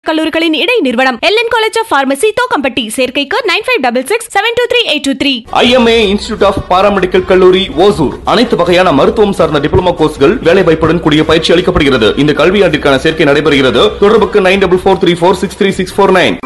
கல்லூரிகளின் இடை நிறுவனம் LN college of pharmacy Thokkampatti சேர்க்கைக்கு nine five double six seven two three eight two three IMA institute of paramedical கல்லூரி ஓசூர் அனைத்து வகையான மருத்துவம் சார்ந்த டிப்ளமோ கோர்ஸ்கள் வேலை வாய்ப்புடன் கூடிய பயிற்சி அளிக்கப்படுகிறது இந்த கல்வியாண்டிற்கான சேர்க்கை நடைபெறுகிறது தொடர்புக்கு nine double four three four six three six four nine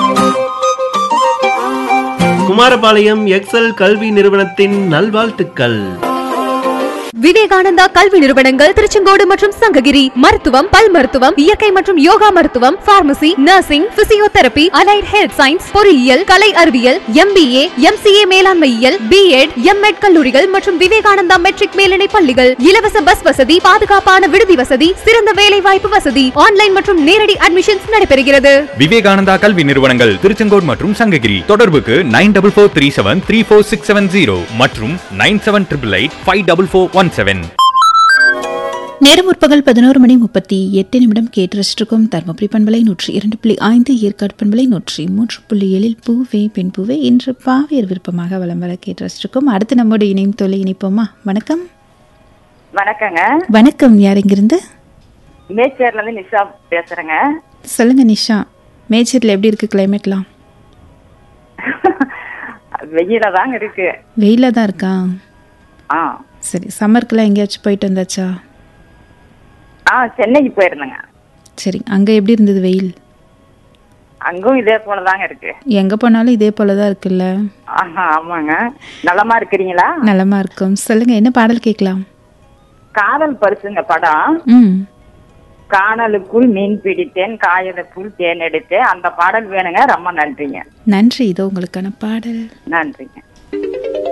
Kumarapalayam Excel கல்வி நிறுவனத்தின் நல்வாழ்த்துக்கள் விவேகானந்தா கல்வி நிறுவனங்கள் திருச்செங்கோடு மற்றும் சங்ககிரி மருத்துவம் பல் மருத்துவம் இயற்கை மற்றும் யோகா மருத்துவம் pharmacy nursing physiotherapy allied health science பொறியியல் கலை அறிவியல் எம்பிஏ எம்சிஏ மேலாண்மையியல் பிஎட் எம்எட் கல்லூரிகள் மற்றும் விவேகானந்தா மெட்ரிக் மேல்நிலை பள்ளிகள் இலவச பஸ் வசதி பாதுகாப்பான விடுதி வசதி சிறந்த வேலை வாய்ப்பு வசதி ஆன்லைன் மற்றும் நேரடி அட்மிஷன்ஸ் நடைபெறுகிறது விவேகானந்தா கல்வி நிறுவனங்கள் திருச்செங்கோடு மற்றும் சங்ககிரி தொடர்புக்கு nine double four three seven three four six seven zero மற்றும் nine seven triple eight five double four one seven நேரம் முற்பகல் பதினோரு மணி முப்பத்தி எட்டு நிமிடம் கேட்டு ரசிச்சிருக்கும் தருமபுரி பண்பலை நூற்றி இரண்டு புள்ளி ஐந்து ஏற்காடு பண்பலை நூற்றி மூன்று புள்ளி ஏழில் பூவே பெண் பூவே இன்று பாவியர் விருப்பமாக வலம் வர கேட்டு ரசிச்சிருக்கோம் அடுத்து நம்மோடு இணையும் தொலை இணைப்போமா வணக்கம் வணக்கங்க வணக்கம் யார் இங்கிருந்து மேச்சேர்ல இருந்து நிஷா பேசுறேங்க சொல்லுங்க நிஷா மேச்சூரில் எப்படி இருக்கு கிளைமேட்லாம் வெயில தாங்க இருக்கு வெயிலாக தான் இருக்கா ஆ சரி சம்மருக்குலாம் எங்கேயாச்சும் போயிட்டு வந்தாச்சா ஆ சென்னைக்கு போயிருந்தேங்க சரி அங்கே எப்படி இருந்தது வெயில் அங்கும் இதே போலதாங்க இருக்கு எங்கே போனாலும் இதே போல தான் இருக்குல்ல ஆஹா ஆமாங்க நலமா இருக்கிறீங்களா நலமா இருக்கும் சொல்லுங்க என்ன பாடல் கேட்கலாம் காதல் பரிசுங்க படம் ம் காணலுக்குள் மீன் பிடித்தேன் காயலுக்குள் தேன் எடுத்தேன் அந்த பாடல் வேணுங்க ரொம்ப நன்றிங்க நன்றி இதோ உங்களுக்கான பாடல் நன்றிங்க